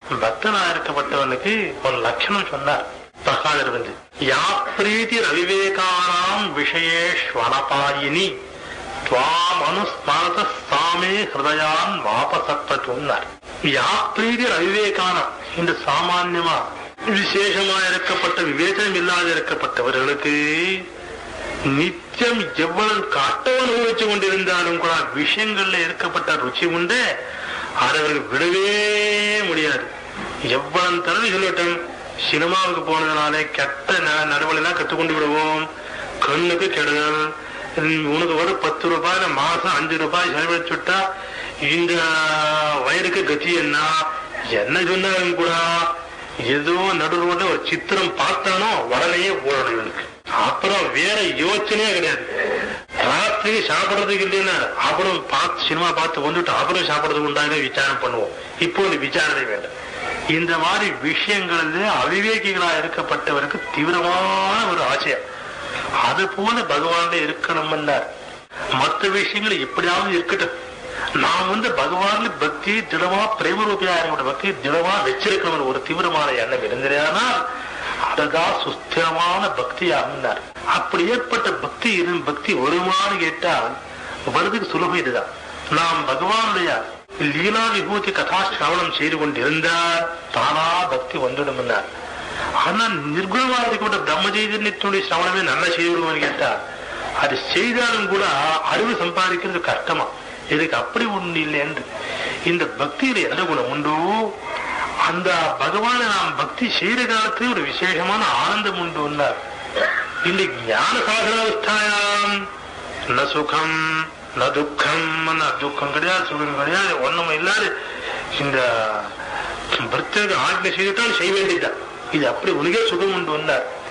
பக்தனா இருக்கப்பட்டவனுக்கு ஒரு லட்சணம் சொன்னார் பிரகாதர் வந்து யா பிரீதி ரவிவேகானாம் விஷயேஷ்வனபாயினி துவாம் அனுஸ்மாரத சாமே ஹிருதயான் வாபசப்பட்டுன்னார் யா பிரீதி ரவிவேகானம் இந்த சாமான்யமா விசேஷமா இருக்கப்பட்ட விவேச்சனம் இல்லாத இருக்கப்பட்டவர்களுக்கு நித்தியம் எவ்வளவு கஷ்டம் அனுபவிச்சு கொண்டிருந்தாலும் கூட விஷயங்கள்ல இருக்கப்பட்ட ருச்சி உண்டு அதை அவர்கள் விடவே முடியாது எவ்வளவு தடவை சொல்லட்டும் சினிமாவுக்கு போனதுனாலே கெட்ட ந- நடுவலெல்லாம் கற்றுக்கொண்டு விடுவோம் கண்ணுக்கு கெடுதல் உம், உனக்கு வர பத்து ரூபாய் மாசம் அஞ்சு ரூபாய் செலவழிச்சுட்டா இந்த வயலுக்கு கத்தி என்ன என்ன சொன்னாலும் கூட ஏதோ நடு ரோட்ல ஒரு சித்திரம் பார்த்தானோ உடனே போடணும் இவனுக்கு அப்புறம் வேற யோசனையே கிடையாது ராத்திரி சாப்பிடுறதுக்கு இல்லைன்னா அப்புறம் பார்த்து சினிமா பார்த்து வந்துட்டு அப்புறம் சாப்பிடுறதுக்கு உண்டாக விசாரம் பண்ணுவோம் இப்போ இந்த விசாரணை வேண்டாம் இந்த மாதிரி விஷயங்கள்ல அவிவேகிகளா இருக்கப்பட்டவருக்கு தீவிரமான ஒரு ஆசையம் அது போல பகவான்ல இருக்கணும்னார் மற்ற விஷயங்கள் எப்படியாவது இருக்கட்டும் நாம் வந்து பகவான்ல பக்தி திடமா பிரேம ரூபியா இருக்கக்கூடிய பக்தி திடமா வச்சிருக்கணும் ஒரு தீவிரமான எண்ணம் இருந்ததுனால் அதுதான் சுஸ்திரமான பக்தி ஆகினார் அப்படி ஏற்பட்ட பக்தி இரு பக்தி வருமானு கேட்டால் வருதுக்கு சுலபம் இதுதான் நாம் பகவானுடைய லீலா விபூதி கதா சிரவணம் செய்து கொண்டிருந்தால் தானா பக்தி வந்துடும் என்றார் ஆனா நிர்குணமா இருக்கக்கூடிய பிரம்ம சைதன்யத்தினுடைய சிரவணமே நல்லா செய்யணும்னு கேட்டா அது செய்தாலும் கூட அறிவு சம்பாதிக்கிறது கஷ்டமா இதுக்கு அப்படி ஒண்ணு இல்லை என்று இந்த பக்தியில எந்த குணம் உண்டோ அந்த பகவானை நாம் பக்தி செய்யற காலத்துல ஒரு விசேஷமான ஆனந்தம் உண்டு உண்டார் இந்த ஞான சாதனாவஸ்தாயாம் ந சுகம் ந துக்கம் ந துக்கம் கிடையாது சுகம் கிடையாது ஒண்ணும் இல்லாது இந்த பிரத்யேக ஆజ్ఞ செய்துட்டால் செய்ய வேண்டியதுதான் இது அப்படி உனக்கே சுகம் உண்டு வந்தார்